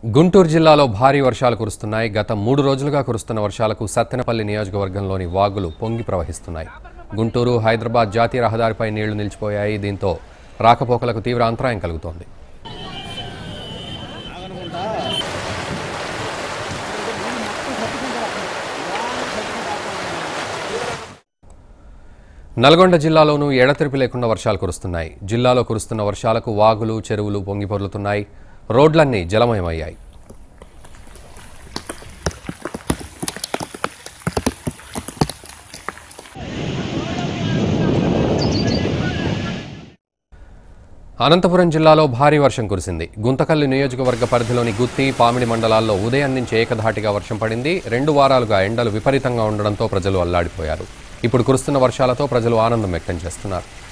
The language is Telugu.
గుంటూరు జిల్లాలో భారీ వర్షాలు కురుస్తున్నాయి గత మూడు రోజులుగా కురుస్తున్న వర్షాలకు సత్తెనపల్లి నియోజకవర్గంలోని వాగులు పొంగి ప్రవహిస్తున్నాయి గుంటూరు హైదరాబాద్ జాతీయ రహదారిపై నీళ్లు నిలిచిపోయాయి దీంతో రాకపోకలకు తీవ్ర అంతరాయం కలుగుతోంది నల్గొండ జిల్లాలోనూ ఎడతెరిపి లేకుండా వర్షాలు కురుస్తున్నాయి జిల్లాలో కురుస్తున్న వర్షాలకు వాగులు చెరువులు పొంగి పొర్లుతున్నాయి రోడ్లన్నీ జలమయమయ్యాయి అనంతపురం జిల్లాలో భారీ వర్షం కురిసింది గుంతకల్లు నియోజకవర్గ పరిధిలోని గుత్తి పామిడి మండలాల్లో ఉదయం నుంచి ఏకధాటిగా వర్షం పడింది రెండు వారాలుగా ఎండలు విపరీతంగా ఉండడంతో ప్రజలు అల్లాడిపోయారు ఇప్పుడు కురుస్తున్న వర్షాలతో ప్రజలు ఆనందం వ్యక్తం చేస్తున్నారు